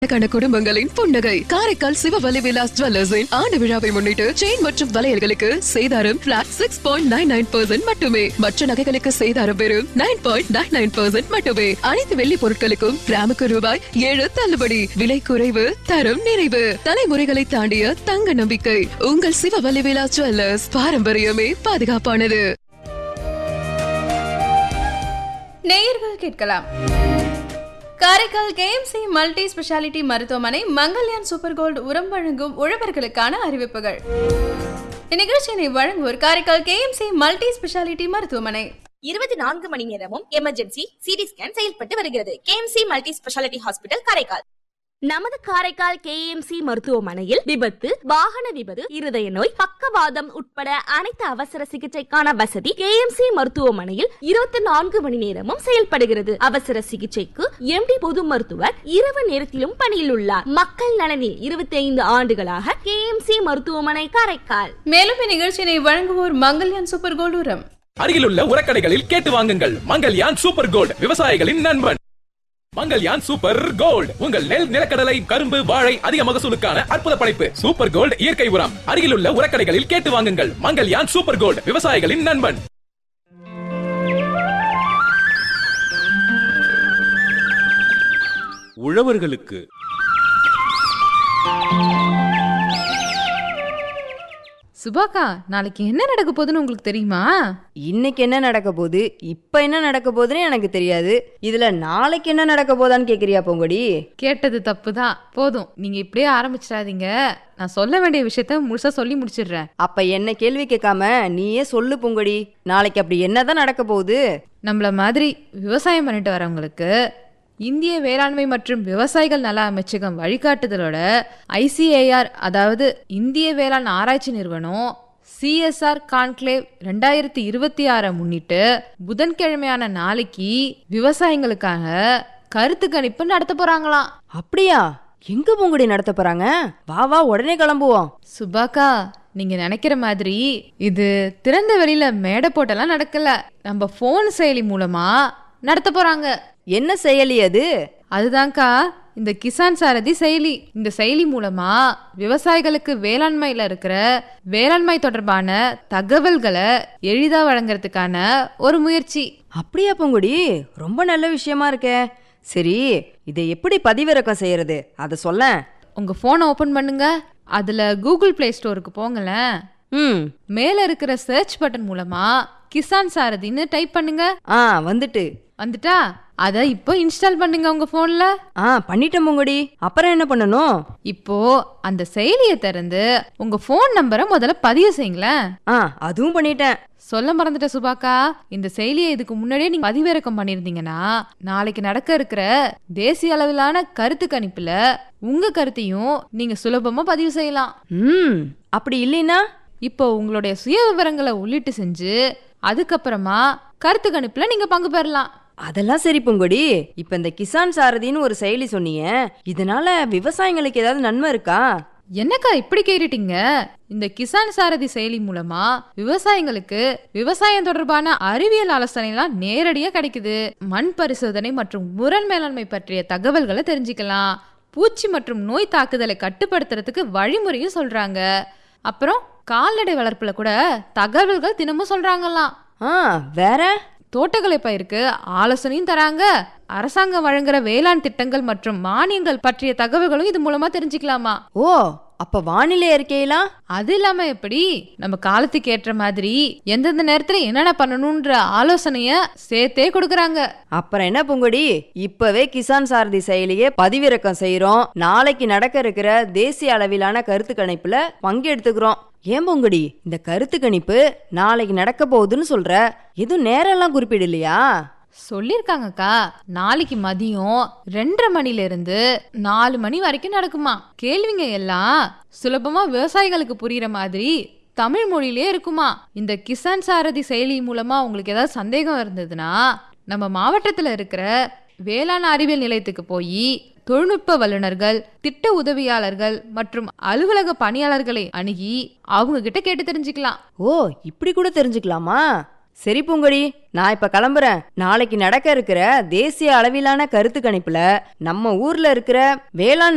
கணக்கான குடும்பங்களின் புன்னகை காரைக்கால் சிவவலி விலாஸ் ஜுவல்லர்ஸின் ஆண்டு விழாவை முன்னிட்டு செயின் மற்றும் வளையல்களுக்கு சேதாரம் flat six point nine nine percent மட்டுமே மற்ற நகைகளுக்கு சேதாரம் வெறும் nine point nine nine percent மட்டுமே அனைத்து வெள்ளி பொருட்களுக்கும் கிராமுக்கு ரூபாய் ஏழு தள்ளுபடி விலை குறைவு தரம் நிறைவு தலைமுறைகளை தாண்டிய தங்க நம்பிக்கை உங்கள் சிவவலி விலாஸ் ஜுவல்லர்ஸ் பாரம்பரியமே பாதுகாப்பானது நேயர்கள் கேட்கலாம் காரைக்கால் கேஎம்சி மல்டி ஸ்பெஷாலிட்டி மருத்துவமனை மங்கல்யான் சூப்பர் கோல்டு உரம் வழங்கும் உழவர்களுக்கான அறிவிப்புகள் இந்நிகழ்ச்சியினை வழங்குவோர் காரைக்கால் கேஎம்சி மல்டி ஸ்பெஷாலிட்டி மருத்துவமனை இருபத்தி நான்கு மணி நேரமும் எமர்ஜென்சி சிடி ஸ்கேன் செயல்பட்டு வருகிறது KMC multi speciality hospital Karaikal நமது காரைக்கால் கேஎம்சி மருத்துவமனையில் விபத்து வாகன விபத்து இருதய நோய் பக்கவாதம் உட்பட அனைத்து அவசர சிகிச்சைக்கான வசதி கேஎம்சி மருத்துவமனையில் இருபத்தி நான்கு மணி நேரமும் செயல்படுகிறது அவசர சிகிச்சைக்கு எம்டி பொது மருத்துவர் இரவு நேரத்திலும் பணியில் உள்ளார் மக்கள் நலனில் இருபத்தி ஐந்து ஆண்டுகளாக கேஎம்சி மருத்துவமனை காரைக்கால் மேலும் இந்நிகழ்ச்சியினை வழங்குவோர் மங்கல்யான் சூப்பர் கோல்டு உரம் அருகிலுள்ள உரக்கடைகளில் கேட்டு வாங்குங்கள் மங்கல்யான் சூப்பர் கோல்ட் விவசாயிகளின் நண்பன் மங்கல்யான் சூப்பர் கோல்ட் உங்கள் நெல் நிலக்கடலை கரும்பு வாழை அதிக மகசூலுக்கான அற்புத படைப்பு சூப்பர் கோல்ட் இயற்கை உரம் அருகிலுள்ள உரக்கடைகளில் கேட்டு வாங்குங்கள் மங்கல்யான் சூப்பர் கோல்ட் விவசாயிகளின் நண்பன் உழவர்களுக்கு சுபாக்கா நாளைக்கு என்ன நடக்க போகுதுன்னு உங்களுக்கு தெரியுமா இன்னைக்கு என்ன நடக்க போகுது இப்போ என்ன நடக்க போகுதுன்னு எனக்கு தெரியாது இதுல நாளைக்கு என்ன நடக்க போதான்னு கேக்குறியா பொங்கடி கேட்டது தப்பு தான் போதும் நீங்க இப்படியே ஆரம்பிச்சிடாதீங்க நான் சொல்ல வேண்டிய விஷயத்த முழுசா சொல்லி முடிச்சிடுறேன் அப்ப என்ன கேள்வி கேட்காம நீயே சொல்லு பொங்கடி நாளைக்கு அப்படி என்னதான் நடக்க போகுது நம்மள மாதிரி விவசாயம் பண்ணிட்டு வரவங்களுக்கு இந்திய வேளாண்மை மற்றும் விவசாயிகள் நல அமைச்சகம் வழிகாட்டுதலோட ஐசிஏஆர் அதாவது இந்திய வேளாண் ஆராய்ச்சி நிறுவனம் சிஎஸ்ஆர் கான்க்ளேவ் ரெண்டாயிரத்தி இருபத்தி ஆறை முன்னிட்டு புதன்கிழமையான நாளைக்கு விவசாயிகளுக்காக கருத்து கணிப்பு நடத்த போறாங்களாம் அப்படியா எங்க பொங்கடி நடத்த போறாங்க வா வா உடனே கிளம்புவோம் சுபாக்கா நீங்க நினைக்கிற மாதிரி இது திறந்த வெளியில மேடை போட்டெல்லாம் நடக்கல நம்ம ஃபோன் செயலி மூலமா நடத்த போறாங்க என்ன செயலி அது அதுதான்க்கா இந்த கிசான் சாரதி செயலி இந்த செயலி மூலமா விவசாயிகளுக்கு வேளாண்மையில இருக்கிற வேளாண்மை தொடர்பான தகவல்களை எளிதா வழங்குறதுக்கான ஒரு முயற்சி அப்படியா பொங்குடி ரொம்ப நல்ல விஷயமா இருக்கே சரி இதை எப்படி பதிவிறக்கம் செய்யறது அதை சொல்ல உங்க போனை ஓபன் பண்ணுங்க அதுல கூகுள் பிளே ஸ்டோருக்கு போங்களேன் ம் மேல இருக்கிற சர்ச் பட்டன் மூலமா கிசான் சாரதின்னு டைப் பண்ணுங்க ஆ வந்துட்டு வந்துட்டா அதை இப்போ இன்ஸ்டால் பண்ணுங்க உங்க போன்ல ஆ பண்ணிட்டேன் பொங்குடி அப்புறம் என்ன பண்ணணும் இப்போ அந்த செயலியை திறந்து உங்க ஃபோன் நம்பரை முதல்ல பதிவு செய்யுங்களேன் ஆ அதுவும் பண்ணிட்டேன் சொல்ல மறந்துட்ட சுபாக்கா இந்த செயலியை இதுக்கு முன்னாடியே நீங்க பதிவிறக்கம் பண்ணிருந்தீங்கன்னா நாளைக்கு நடக்க இருக்கிற தேசிய அளவிலான கருத்து கணிப்புல உங்க கருத்தையும் நீங்க சுலபமா பதிவு செய்யலாம் ம் அப்படி இல்லைன்னா இப்போ உங்களுடைய சுய விவரங்களை உள்ளிட்டு செஞ்சு அதுக்கப்புறமா கருத்து கணிப்புல நீங்க பங்கு பெறலாம் அதெல்லாம் சரி பொங்கடி இப்ப இந்த கிசான் சாரதின்னு ஒரு செயலி சொன்னீங்க இதனால விவசாயிங்களுக்கு ஏதாவது நன்மை இருக்கா என்னக்கா இப்படி கேட்டுட்டீங்க இந்த கிசான் சாரதி செயலி மூலமா விவசாயிங்களுக்கு விவசாயம் தொடர்பான அறிவியல் ஆலோசனைலாம் நேரடியா கிடைக்குது மண் பரிசோதனை மற்றும் முரண் மேலாண்மை பற்றிய தகவல்களை தெரிஞ்சுக்கலாம் பூச்சி மற்றும் நோய் தாக்குதலை கட்டுப்படுத்துறதுக்கு வழிமுறையும் சொல்றாங்க அப்புறம் கால்நடை வளர்ப்புல கூட தகவல்கள் தினமும் சொல்றாங்களாம் ஆ வேற தோட்டக்கலை பயிருக்கு ஆலோசனையும் தராங்க அரசாங்கம் வழங்குற வேளாண் திட்டங்கள் மற்றும் மானியங்கள் பற்றிய தகவல்களும் இது மூலமா தெரிஞ்சுக்கலாமா ஓ அப்ப வானிலை அறிக்கையெல்லாம் அது இல்லாம எப்படி நம்ம காலத்துக்கு ஏற்ற மாதிரி எந்தெந்த நேரத்துல என்னென்ன பண்ணணும்ன்ற ஆலோசனைய சேர்த்தே கொடுக்கறாங்க அப்புறம் என்ன பொங்கடி இப்பவே கிசான் சாரதி செயலியே பதிவிறக்கம் செய்றோம் நாளைக்கு நடக்க இருக்கிற தேசிய அளவிலான கருத்து கணிப்புல பங்கெடுத்துக்கிறோம் ஏன் பொங்கடி இந்த கருத்து கணிப்பு நாளைக்கு நடக்க போகுதுன்னு சொல்ற எதுவும் நேரம் எல்லாம் குறிப்பிடலையா சொல்லிருக்காங்கக்கா நாளைக்கு மதியம் ரெண்டரை மணில இருந்து நாலு மணி வரைக்கும் நடக்குமா கேள்விங்க எல்லாம் சுலபமா விவசாயிகளுக்கு புரியுற மாதிரி தமிழ் மொழியிலே இருக்குமா இந்த கிசான் சாரதி செயலி மூலமா உங்களுக்கு ஏதாவது சந்தேகம் இருந்ததுன்னா நம்ம மாவட்டத்துல இருக்கிற வேளாண் அறிவியல் நிலையத்துக்கு போய் தொழில்நுட்ப வல்லுநர்கள் திட்ட உதவியாளர்கள் மற்றும் அலுவலக பணியாளர்களை அணுகி அவங்க கிட்ட கேட்டு தெரிஞ்சுக்கலாம் ஓ இப்படி கூட தெரிஞ்சுக்கலாமா சரி பூங்கொடி நான் இப்ப கிளம்புறேன் நாளைக்கு நடக்க இருக்கிற தேசிய அளவிலான கருத்து கணிப்புல நம்ம ஊர்ல இருக்கிற வேளாண்